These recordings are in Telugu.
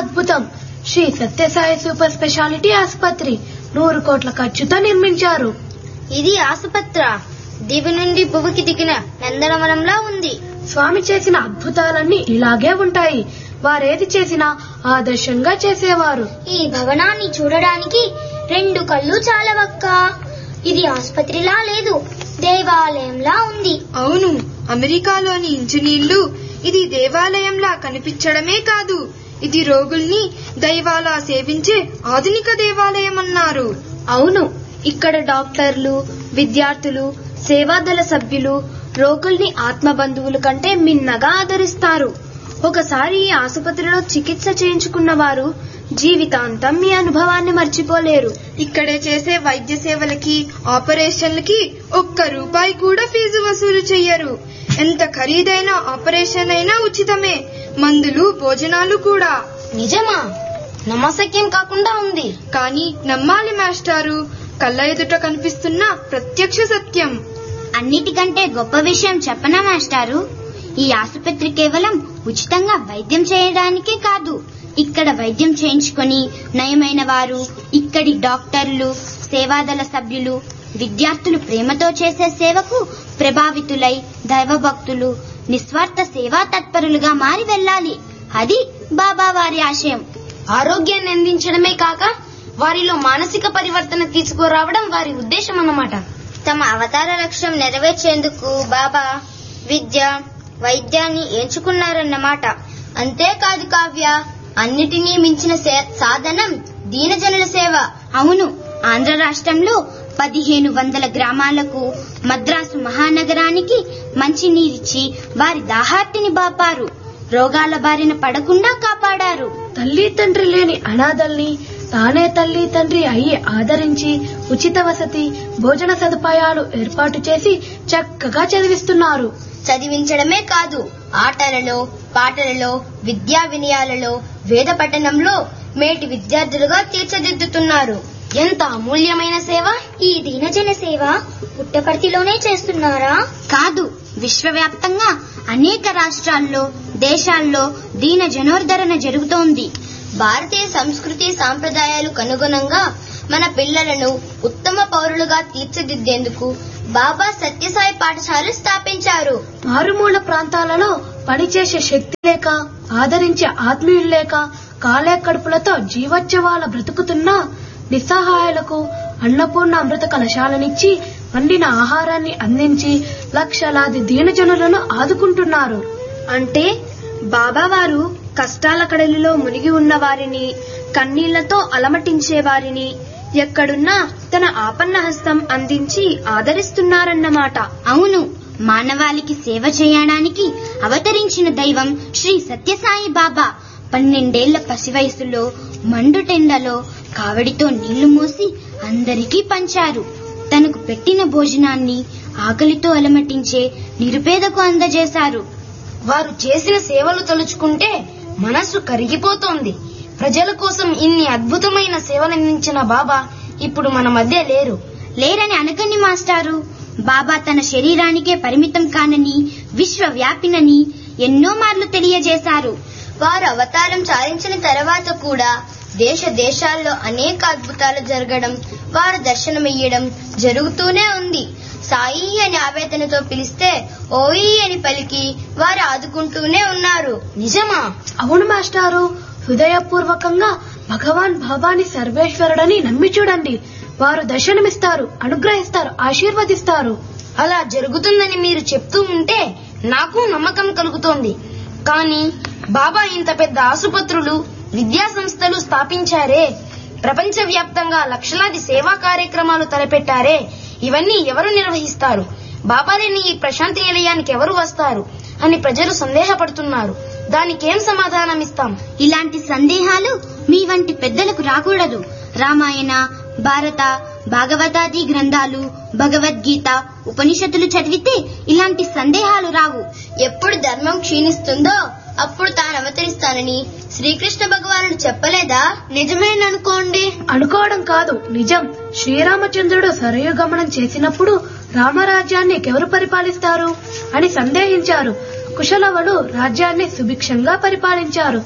అద్భుతం శ్రీ సత్యసాయి సూపర్ స్పెషాలిటీ ఆసుపత్రి నూరు కోట్ల ఖర్చుతో నిర్మించారు ఇది ఆసుపత్ర దివి నుండి భువికి దిగిన నందనవనంలా ఉంది స్వామి చేసిన అద్భుతాలన్నీ ఇలాగే ఉంటాయి వారేది చేసినా ఆదర్శంగా చేసేవారు ఈ భవనాన్ని చూడడానికి రెండు కళ్ళు చాలవక్క ఇది ఆసుపత్రిలా లేదు దేవాలయంలా ఉంది అవును అమెరికాలోని ఇంజనీర్లు ఇది దేవాలయంలా కనిపించడమే కాదు ఇది రోగుల్ని దైవాలా సేవించే ఆధునిక దేవాలయం అన్నారు అవును ఇక్కడ డాక్టర్లు విద్యార్థులు సేవాదళ సభ్యులు రోగుల్ని ఆత్మ బంధువుల కంటే మిన్నగా ఆదరిస్తారు ఒకసారి ఈ ఆసుపత్రిలో చికిత్స చేయించుకున్న వారు జీవితాంతం ఈ అనుభవాన్ని మర్చిపోలేరు ఇక్కడే చేసే వైద్య సేవలకి ఆపరేషన్లకి ఒక్క రూపాయి కూడా ఫీజు వసూలు చెయ్యరు ఎంత ఖరీదైన ఆపరేషన్ అయినా ఉచితమే మందులు భోజనాలు కూడా నిజమా నమ్మశక్యం కాకుండా ఉంది కానీ నమ్మాలి మాస్టారు కళ్ళ ఎదుట కనిపిస్తున్న ప్రత్యక్ష సత్యం అన్నిటికంటే గొప్ప విషయం చెప్పనా మాస్టారు ఈ ఆసుపత్రి కేవలం ఉచితంగా వైద్యం చేయడానికే కాదు ఇక్కడ వైద్యం చేయించుకొని నయమైన వారు ఇక్కడి డాక్టర్లు సేవాదళ సభ్యులు విద్యార్థులు ప్రేమతో చేసే సేవకు ప్రభావితులై దైవభక్తులు నిస్వార్థ సేవా తత్పరులుగా మారి వెళ్ళాలి అది బాబా వారి ఆశయం ఆరోగ్యాన్ని అందించడమే కాక వారిలో మానసిక పరివర్తన తీసుకురావడం వారి ఉద్దేశం అన్నమాట తమ అవతార లక్ష్యం నెరవేర్చేందుకు బాబా విద్య వైద్యాన్ని ఎంచుకున్నారన్నమాట అంతేకాదు కావ్య అన్నిటినీ మించిన సే- సాధనం దీనజనుల సేవ అవును ఆంధ్ర రాష్ట్రంలో పదిహేను వందల గ్రామాలకు మద్రాసు మహానగరానికి మంచినీరిచ్చి వారి దాహార్తిని బాపారు రోగాల బారిన పడకుండా కాపాడారు తల్లి తండ్రి లేని అనాథల్ని తానే తల్లి తండ్రి అయి ఆదరించి ఉచిత వసతి భోజన సదుపాయాలు ఏర్పాటు చేసి చక్కగా చదివిస్తున్నారు చదివించడమే కాదు ఆటలలో పాటలలో విద్యా వినయాలలో వేద పఠనంలో మేటి విద్యార్థులుగా తీర్చిదిద్దుతున్నారు ఎంత అమూల్యమైన సేవ ఈ దీనజన సేవ పుట్టపర్తిలోనే చేస్తున్నారా కాదు విశ్వవ్యాప్తంగా అనేక రాష్ట్రాల్లో దేశాల్లో దీన జనోద్ధరణ జరుగుతోంది భారతీయ సంస్కృతి సాంప్రదాయాలకు అనుగుణంగా మన పిల్లలను ఉత్తమ పౌరులుగా తీర్చిదిద్దేందుకు బాబా సత్యసాయి పాఠశాల స్థాపించారు మారుమూల ప్రాంతాలలో పనిచేసే శక్తి లేక ఆదరించే ఆత్మీయులు లేక కాలే కడుపులతో జీవోత్సవాల బ్రతుకుతున్న నిస్సహాయాలకు అన్నపూర్ణ అమృత కలశాలనిచ్చి వండిన ఆహారాన్ని అందించి లక్షలాది దీనజనులను ఆదుకుంటున్నారు అంటే బాబావారు కష్టాల కడలిలో మునిగి ఉన్న వారిని కన్నీళ్లతో అలమటించే వారిని ఎక్కడున్నా తన ఆపన్న హస్తం అందించి ఆదరిస్తున్నారన్నమాట అవును మానవాళికి సేవ చేయడానికి అవతరించిన దైవం శ్రీ సత్యసాయి బాబా పన్నెండేళ్ల పసి వయసులో మండుటెండలో కావడితో నీళ్లు మోసి అందరికీ పంచారు తనకు పెట్టిన భోజనాన్ని ఆకలితో అలమటించే నిరుపేదకు అందజేశారు వారు చేసిన సేవలు తలుచుకుంటే మనస్సు కరిగిపోతోంది ప్రజల కోసం ఇన్ని అద్భుతమైన సేవలందించిన బాబా ఇప్పుడు మన మధ్య లేరు లేరని అనకండి మాస్టారు బాబా తన శరీరానికే పరిమితం కానని విశ్వవ్యాపినని ఎన్నో మార్లు తెలియజేశారు వారు అవతారం చాలించిన తర్వాత కూడా దేశ దేశాల్లో అనేక అద్భుతాలు జరగడం వారు దర్శనమియ్యడం జరుగుతూనే ఉంది సాయి అని ఆవేదనతో పిలిస్తే ఓయి అని పలికి వారు ఆదుకుంటూనే ఉన్నారు నిజమా అవును మాస్టారు హృదయపూర్వకంగా భగవాన్ బాబాని సర్వేశ్వరుడని నమ్మి చూడండి వారు దర్శనమిస్తారు అనుగ్రహిస్తారు ఆశీర్వదిస్తారు అలా జరుగుతుందని మీరు చెప్తూ ఉంటే నాకు నమ్మకం కలుగుతోంది కానీ బాబా ఇంత పెద్ద ఆసుపత్రులు విద్యా సంస్థలు స్థాపించారే ప్రపంచవ్యాప్తంగా లక్షలాది సేవా కార్యక్రమాలు తలపెట్టారే ఇవన్నీ ఎవరు నిర్వహిస్తారు బాబా లేని ఈ ప్రశాంతి నిలయానికి ఎవరు వస్తారు అని ప్రజలు సందేహపడుతున్నారు దానికేం సమాధానం ఇస్తాం ఇలాంటి సందేహాలు మీ వంటి పెద్దలకు రాకూడదు రామాయణ భారత భాగవతాది గ్రంథాలు భగవద్గీత ఉపనిషత్తులు చదివితే ఇలాంటి సందేహాలు రావు ఎప్పుడు ధర్మం క్షీణిస్తుందో అప్పుడు తాను అవతరిస్తానని శ్రీకృష్ణ భగవానుడు చెప్పలేదా నిజమేననుకోండి అనుకోవడం కాదు నిజం శ్రీరామచంద్రుడు సరయుగమనం చేసినప్పుడు రామరాజ్యాన్ని ఎవరు పరిపాలిస్తారు అని సందేహించారు కుశలవులు రాజ్యాన్ని సుభిక్షంగా పరిపాలించారు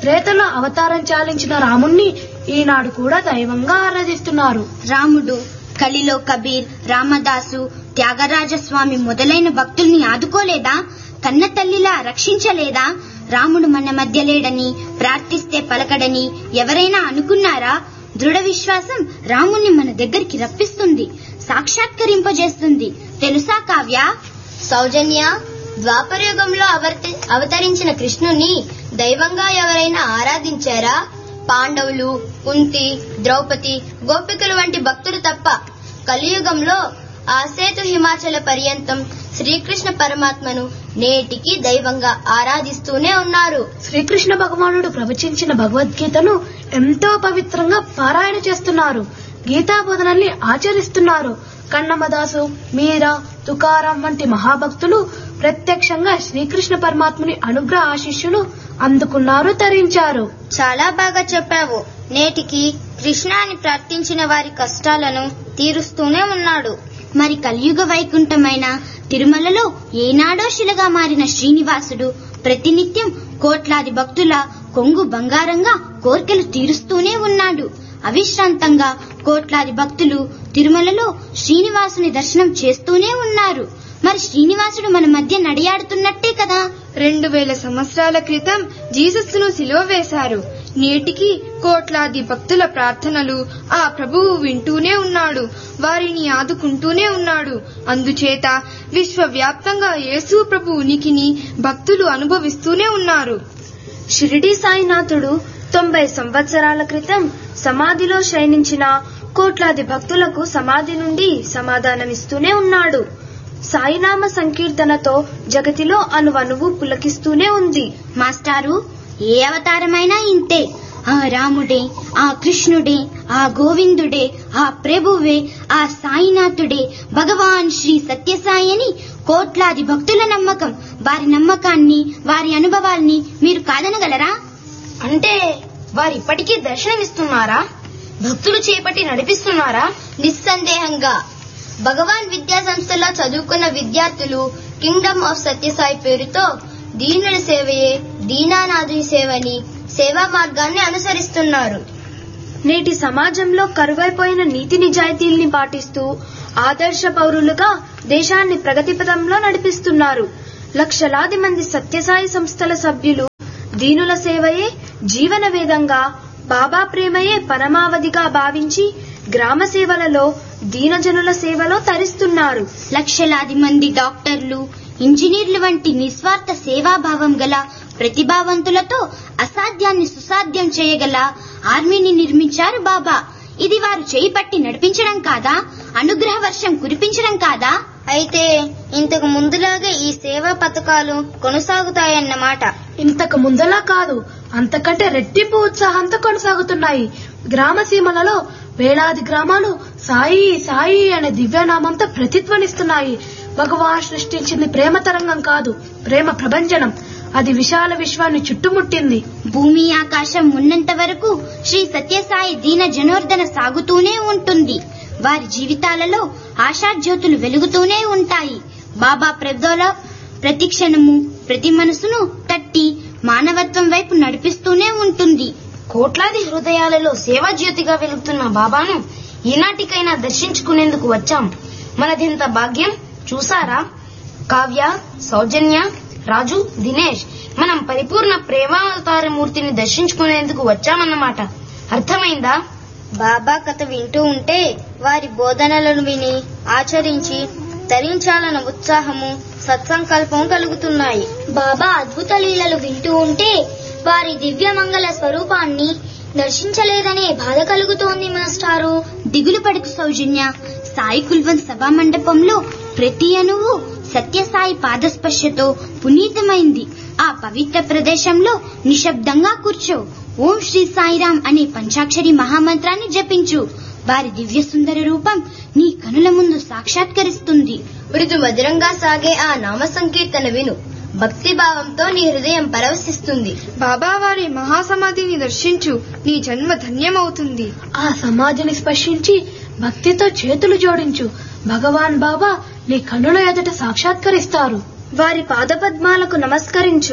త్రేతలో అవతారం చాలించిన రాముణ్ణి ఈనాడు కూడా దైవంగా ఆరాధిస్తున్నారు రాముడు కలిలో కబీర్ రామదాసు త్యాగరాజస్వామి మొదలైన భక్తుల్ని ఆదుకోలేదా కన్న తల్లిలా రక్షించలేదా రాముడు మన మధ్య లేడని ప్రార్థిస్తే పలకడని ఎవరైనా అనుకున్నారా దృఢ విశ్వాసం రాముణ్ణి మన దగ్గరికి రప్పిస్తుంది సాక్షాత్కరింపజేస్తుంది తెలుసా కావ్య సౌజన్య ద్వాపరయుగంలో అవర్త- అవతరించిన కృష్ణుని దైవంగా ఎవరైనా ఆరాధించారా పాండవులు కుంతి ద్రౌపది గోపికలు వంటి భక్తులు తప్ప కలియుగంలో ఆసేతు హిమాచల పర్యంతం శ్రీకృష్ణ పరమాత్మను నేటికి దైవంగా ఆరాధిస్తూనే ఉన్నారు శ్రీకృష్ణ భగవానుడు ప్రవచించిన భగవద్గీతను ఎంతో పవిత్రంగా పారాయణ చేస్తున్నారు గీతా బోధనల్ని ఆచరిస్తున్నారు కన్నమదాసు మీరా తుకారం వంటి మహాభక్తులు ప్రత్యక్షంగా శ్రీకృష్ణ పరమాత్ముని అనుగ్రహ ఆశీస్సులు అందుకున్నారు తరించారు చాలా బాగా చెప్పావు నేటికి కృష్ణాని ప్రార్థించిన వారి కష్టాలను తీరుస్తూనే ఉన్నాడు మరి కలియుగ వైకుంఠమైన తిరుమలలో ఏనాడో శిలగా మారిన శ్రీనివాసుడు ప్రతినిత్యం కోట్లాది భక్తుల కొంగు బంగారంగా కోర్కెలు తీరుస్తూనే ఉన్నాడు అవిశ్రాంతంగా కోట్లాది భక్తులు తిరుమలలో శ్రీనివాసుని దర్శనం చేస్తూనే ఉన్నారు మరి శ్రీనివాసుడు మన మధ్య నడియాడుతున్నట్టే కదా రెండు వేల సంవత్సరాల క్రితం జీసస్ ను సిలువ వేశారు నేటికి కోట్లాది భక్తుల ప్రార్థనలు ఆ ప్రభువు వింటూనే ఉన్నాడు వారిని ఆదుకుంటూనే ఉన్నాడు అందుచేత విశ్వవ్యాప్తంగా యేసు ప్రభు ఉనికిని భక్తులు అనుభవిస్తూనే ఉన్నారు షిరిడి సాయినాథుడు తొంభై సంవత్సరాల క్రితం సమాధిలో శయనించిన కోట్లాది భక్తులకు సమాధి నుండి సమాధానమిస్తూనే ఉన్నాడు సాయినామ సంకీర్తనతో జగతిలో అణువణువు పులకిస్తూనే ఉంది మాస్టారు ఏ అవతారమైనా ఇంతే ఆ రాముడే ఆ కృష్ణుడే ఆ గోవిందుడే ఆ ప్రభువే ఆ సాయినాథుడే భగవాన్ శ్రీ సత్యసాయి అని కోట్లాది భక్తుల నమ్మకం వారి నమ్మకాన్ని వారి అనుభవాల్ని మీరు కాదనగలరా అంటే వారు ఇప్పటికీ దర్శనమిస్తున్నారా భక్తులు చేపట్టి నడిపిస్తున్నారా నిస్సందేహంగా భగవాన్ విద్యా సంస్థలో చదువుకున్న విద్యార్థులు కింగ్డమ్ ఆఫ్ సత్యసాయి పేరుతో దీనుల సేవయే దీనానాథుని సేవని సేవా మార్గాన్ని అనుసరిస్తున్నారు నేటి సమాజంలో కరువైపోయిన నీతి నిజాయితీల్ని పాటిస్తూ ఆదర్శ పౌరులుగా దేశాన్ని ప్రగతిపథంలో నడిపిస్తున్నారు లక్షలాది మంది సత్యసాయి సంస్థల సభ్యులు దీనుల సేవయే జీవన వేదంగా బాబా ప్రేమయే పరమావధిగా భావించి గ్రామ సేవలలో దీనజనుల సేవలో తరిస్తున్నారు లక్షలాది మంది డాక్టర్లు ఇంజనీర్లు వంటి నిస్వార్థ సేవాభావం గల ప్రతిభావంతులతో అసాధ్యాన్ని సుసాధ్యం చేయగల ఆర్మీని నిర్మించారు బాబా ఇది వారు చేయి పట్టి నడిపించడం కాదా అనుగ్రహ వర్షం కురిపించడం కాదా అయితే ఇంతకు ముందులాగే ఈ సేవా పథకాలు కొనసాగుతాయన్నమాట ఇంతకు ముందలా కాదు అంతకంటే రెట్టింపు ఉత్సాహంతో కొనసాగుతున్నాయి గ్రామ సీమలలో వేలాది గ్రామాలు సాయి సాయి అనే దివ్యనామంతో ప్రతిధ్వనిస్తున్నాయి భగవాన్ సృష్టించింది ప్రేమ తరంగం కాదు ప్రేమ ప్రభంజనం అది విశాల విశ్వాన్ని చుట్టుముట్టింది భూమి ఆకాశం ఉన్నంత వరకు శ్రీ సత్యసాయి దీన జనోర్దన సాగుతూనే ఉంటుంది వారి జీవితాలలో ఆశాజ్యోతులు వెలుగుతూనే ఉంటాయి బాబా ప్రదోల ప్రతి క్షణము ప్రతి మనసును తట్టి మానవత్వం వైపు నడిపిస్తూనే ఉంటుంది కోట్లాది హృదయాలలో సేవా జ్యోతిగా వెలుగుతున్న బాబాను ఈనాటికైనా దర్శించుకునేందుకు వచ్చాం మనదింత భాగ్యం చూసారా కావ్య సౌజన్య రాజు దినేష్ మనం పరిపూర్ణ ప్రేమావతార మూర్తిని దర్శించుకునేందుకు వచ్చామన్నమాట అర్థమైందా బాబా కథ వింటూ ఉంటే వారి బోధనలను విని ఆచరించి తరించాలన్న ఉత్సాహము సత్సంకల్పం కలుగుతున్నాయి బాబా అద్భుత లీలలు వింటూ ఉంటే వారి దివ్యమంగళ స్వరూపాన్ని దర్శించలేదనే బాధ కలుగుతోంది మాస్టారు దిగులు పడకు సౌజన్య సాయి కుల్వన్ సభా మండపంలో ప్రతి అణువు సత్యసాయి పాదస్పర్శతో పునీతమైంది ఆ పవిత్ర ప్రదేశంలో నిశ్శబ్దంగా కూర్చో ఓం శ్రీ సాయిరాం అనే పంచాక్షరి మహామంత్రాన్ని జపించు వారి దివ్య సుందర రూపం నీ కనుల ముందు సాక్షాత్కరిస్తుంది మృదు మధురంగా సాగే ఆ నామ సంకీర్తన విను భక్తి భావంతో నీ హృదయం పరవశిస్తుంది బాబా వారి మహాసమాధిని దర్శించు నీ జన్మ ధన్యమవుతుంది ఆ సమాధిని స్పర్శించి భక్తితో చేతులు జోడించు భగవాన్ బాబా నీ కన్నుల ఎదుట సాక్షాత్కరిస్తారు వారి పాదపద్మాలకు నమస్కరించు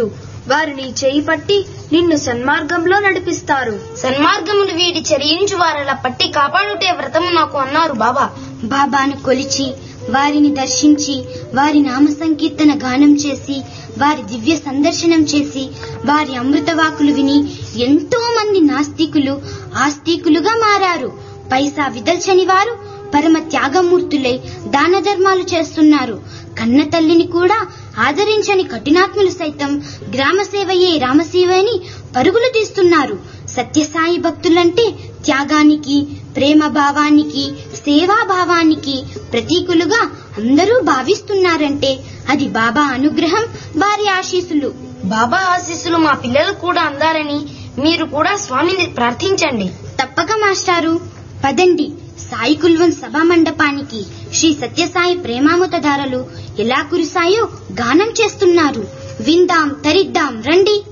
వారిని చేయి పట్టి నిన్ను సన్మార్గంలో నడిపిస్తారు సన్మార్గమును వీడి చరించు వారల పట్టి కాపాడుటే వ్రతము నాకు అన్నారు బాబా బాబాను కొలిచి వారిని దర్శించి వారి నామ సంకీర్తన గానం చేసి వారి దివ్య సందర్శనం చేసి వారి అమృతవాకులు విని ఎంతో మంది నాస్తికులు ఆస్తికులుగా మారారు పైసా విదల్చని వారు పరమ త్యాగమూర్తులై దాన ధర్మాలు చేస్తున్నారు కన్న తల్లిని కూడా ఆదరించని కఠినాత్ములు సైతం గ్రామ సేవయే రామసేవని పరుగులు తీస్తున్నారు సత్యసాయి భక్తులంటే త్యాగానికి ప్రేమ భావానికి సేవా భావానికి ప్రతీకులుగా అందరూ భావిస్తున్నారంటే అది బాబా అనుగ్రహం వారి ఆశీస్సులు బాబా ఆశీస్సులు మా పిల్లలకు కూడా అందాలని మీరు కూడా స్వామిని ప్రార్థించండి తప్పక మాస్టారు పదండి సాయి కుల్వన్ సభా మండపానికి శ్రీ సత్యసాయి ప్రేమామృత ధారలు ఎలా కురిసాయో గానం చేస్తున్నారు విందాం తరిద్దాం రండి